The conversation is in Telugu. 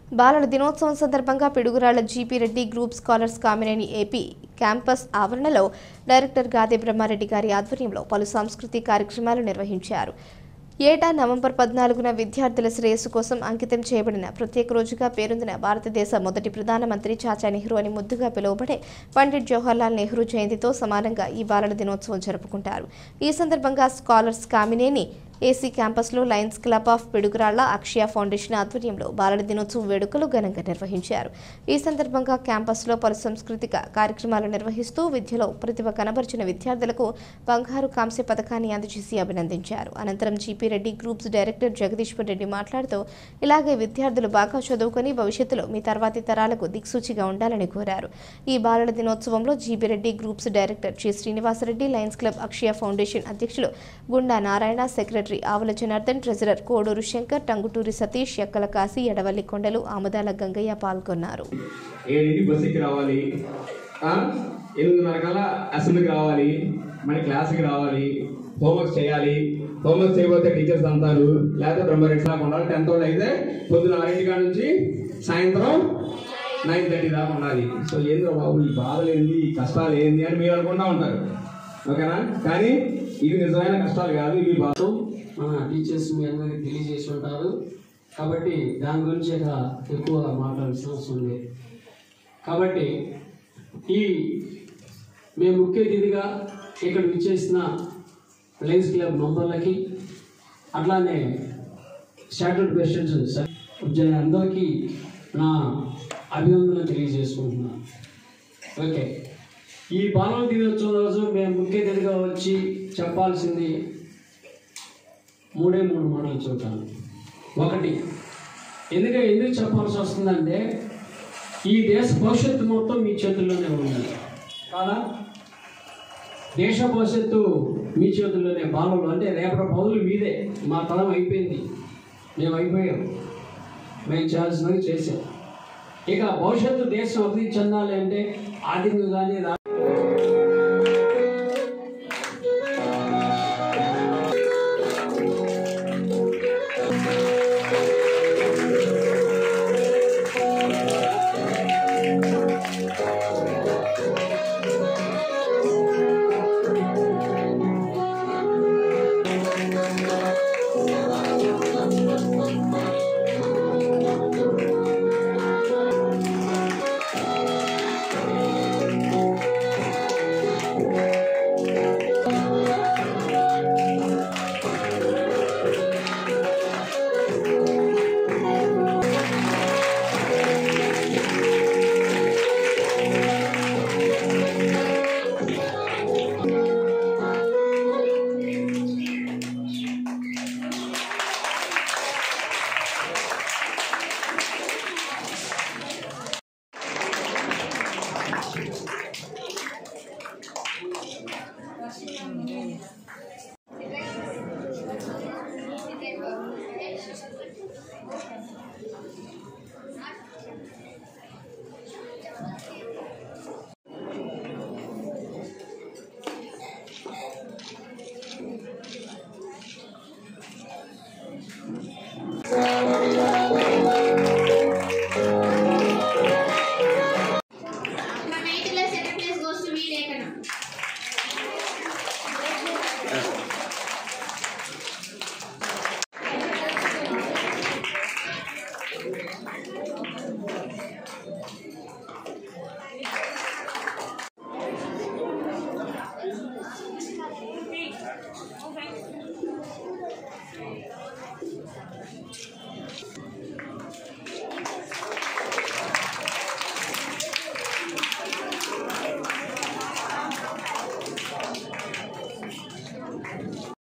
బాలల దినోత్సవం సందర్భంగా Piduguralla GP Reddy group scholars Kamineni AP campus ఆవరణలో డైరెక్టర్ గాదే బ్రహ్మారెడ్డి గారి ఆధ్వర్యంలో పలు సాంస్కృతిక కార్యక్రమాలు నిర్వహించారు ఏటా నవంబర్ పద్నాలుగున విద్యార్థుల శ్రేయస్సు కోసం అంకితం చేయబడిన ప్రత్యేక రోజుగా పేరొందిన భారతదేశ మొదటి ప్రధానమంత్రి చాచా నెహ్రూ అని ముద్దుగా పిలువబడే పండిట్ జవహర్లాల్ నెహ్రూ జయంతితో సమానంగా ఈ బాలల దినోత్సవం జరుపుకుంటారు ఈ సందర్భంగా స్కాలర్స్ కామినేని ఏసీ క్యాంపస్లో lions club of Piduguralla Akshaya foundation ఆధ్వర్యంలో బాలల దినోత్సవం వేడుకలు ఘనంగా నిర్వహించారు ఈ సందర్భంగా క్యాంపస్లో పలు సాంస్కృతిక కార్యక్రమాలు నిర్వహిస్తూ విద్యలో ప్రతిభ కనబరిచిన విద్యార్థులకు బంగారు కాంస్య పథకాన్ని అందజేసి అభినందించారు అనంతరం GP Reddy groups director Jagadeeswar Reddy మాట్లాడుతూ ఇలాగే విద్యార్థులు బాగా చదువుకొని భవిష్యత్తులో మీ తర్వాతి తరాలకు దిక్సూచిగా ఉండాలని కోరారు ఈ బాలల దినోత్సవంలో GB Reddy groups director G Srinivasareddy lions club Akshaya foundation అధ్యక్షులు గుండా నారాయణ సెక్రటరీ ఆవుల జనార్దన్ ట్రెజరర్ కోడూరు శంకర్ టంగుటూరి సతీష్ ఎక్కల కాశీ ఎడవల్లి కొండలు ఆముదాల గంగయ్య పాల్గొన్నారు ఏడింటి బస్ ఎక్కి రావాలి ఆ? ఎనిమిదిన్నర కల్లా అసెంబ్లీకి రావాలి మన క్లాస్కి రావాలి హోంవర్క్ చేయాలి హోంవర్క్ చేయకపోతే టీచర్స్ అంటారు లేకపోతే బ్రహ్మరెడ్డి లాగా ఉండాలి టెన్త్ వాళ్ళు అయితే పొద్దున్న ఆరింటి కాడ నుంచి సాయంత్రం నైన్ థర్టీ దాకా ఉండాలి సో ఏంద్ర బాబు ఈ బాధలు ఏంది ఈ కష్టాలు ఏంది అని మీరు అనుకుంటా ఉంటారు ఓకేనా కానీ ఇది నిజమైన కష్టాలు కాదు ఇవి బాధ మన టీచర్స్ మీ అందరికి తెలియజేసి ఉంటారు కాబట్టి దాని గురించి ఇక ఎక్కువ మాట్లాడాల్సిన అవసరం లేదు కాబట్టి ఈ మేము ముఖ్య అతిథిగా ఇక్కడ విచ్చేసిన లయన్స్ క్లబ్ మెంబర్లకి అట్లానే స్టాట్యూట్ ప్రెసిడెంట్స్ అందరికీ నా అభినందనలు తెలియజేసుకుంటున్నాను ఓకే ఈ బాలల దినోత్సవం రోజు మేము ముఖ్య అతిథిగా వచ్చి చెప్పాల్సింది మూడే మూడు మాటలు చూద్దాం ఒకటి ఎందుకంటే ఎందుకు చెప్పాల్సి వస్తుందంటే ఈ దేశ భవిష్యత్తు మొత్తం మీ చేతుల్లోనే ఉంది కాదా దేశ భవిష్యత్తు మీ చేతుల్లోనే బాలలు అంటే రేపటి పౌరులు మీదే మా తరం అయిపోయింది మేము అయిపోయాం మేము చేయాల్సినవి చేసాం ఇక భవిష్యత్తు దేశం అభివృద్ధి చెందాలి అంటే ఆర్థికంగా కానీ రా My vehicle second place goes to V. Lekana.